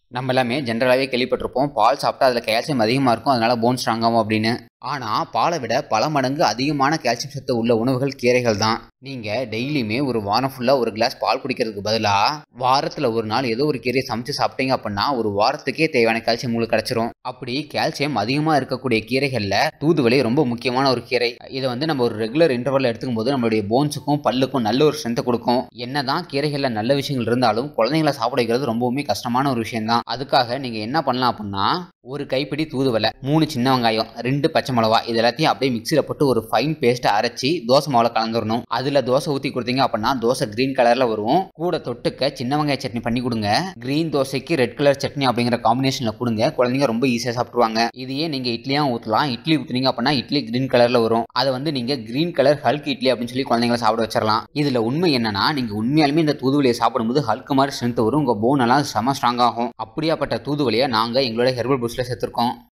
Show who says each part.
Speaker 1: நம்ம எல்லாமே ஜென்ரலாகவே கேள்விப்பட்டிருப்போம் பால் சாப்பிட்டா அதில் கால்சியம் அதிகமாக இருக்கும் அதனால போன் ஸ்ட்ராங் ஆகும் அப்படின்னு ஆனால் பாலை விட பல மடங்கு அதிகமான கால்சியம் சத்து உள்ள உணவுகள் கீரைகள் தான் நீங்கள் டெய்லியுமே ஒரு வாரம் ஃபுல்லாக ஒரு கிளாஸ் பால் குடிக்கிறதுக்கு பதிலாக வாரத்தில் ஒரு நாள் ஏதோ ஒரு கீரையை சமைச்சு சாப்பிட்டீங்க அப்படின்னா ஒரு வாரத்துக்கே தேவையான கால்சியம் உங்களுக்கு கிடச்சிரும் அப்படி கால்சியம் அதிகமாக இருக்கக்கூடிய கீரைகளில் தூதுவளை ரொம்ப முக்கியமான ஒரு கீரை இதை வந்து நம்ம ஒரு ரெகுலர் இன்டர்வலில் எடுத்துக்கும் போது நம்மளுடைய போன்ஸுக்கும் பல்லுக்கும் நல்ல ஒரு ஸ்ட்ரென்த்தை கொடுக்கும் என்னதான் கீரைகளில் நல்ல விஷயங்கள் இருந்தாலும் குழந்தைங்களை சாப்பிட வைக்கிறது ரொம்பவுமே கஷ்டமான ஒரு விஷயம் தான் அதுக்காக நீங்கள் என்ன பண்ணலாம் அப்படின்னா ஒரு கைப்பிடி தூதுவளை மூணு சின்ன வெங்காயம் ரெண்டு பச்சை மிளகா இது எல்லாத்தையும் அப்படியே மிக்சியில் போட்டு ஒரு ஃபைன் பேஸ்ட்டை அரைச்சி தோசை மாவில் கலந்துடணும் அதில் தோசை ஊற்றி கொடுத்தீங்க அப்படின்னா தோசை க்ரீன் கலரில் வரும் கூட தொட்டுக்க சின்ன வெங்காய சட்னி பண்ணி கொடுங்க க்ரீன் தோசைக்கு ரெட் கலர் சட்னி அப்படிங்கிற காம்பினேஷனில் கொடுங்க குழந்தைங்க ரொம்ப ஈஸியாக சாப்பிடுவாங்க இதையே நீங்கள் இட்லியாக ஊற்றலாம் இட்லி ஊற்றுனீங்க அப்படின்னா இட்லி க்ரீன் கலரில் வரும் அதை வந்து நீங்கள் க்ரீன் கலர் ஹல்க் இட்லி அப்படின்னு சொல்லி குழந்தைங்களை சாப்பிட வச்சிடலாம் இதில் உண்மை என்னன்னா நீங்கள் உண்மையாலுமே இந்த தூதுவளியை சாப்பிடும்போது ஹல்க் மாதிரி ஸ்ட்ரென்த் வரும் உங்கள் போன் எல்லாம் செம ஸ்ட்ராங் ஆகும் அப்படியாப்பட்ட தூதுவளியை நாங்கள் எங்களோட ஹெர்பல் பூஸ்டில் சேர்த்துருக்கோம்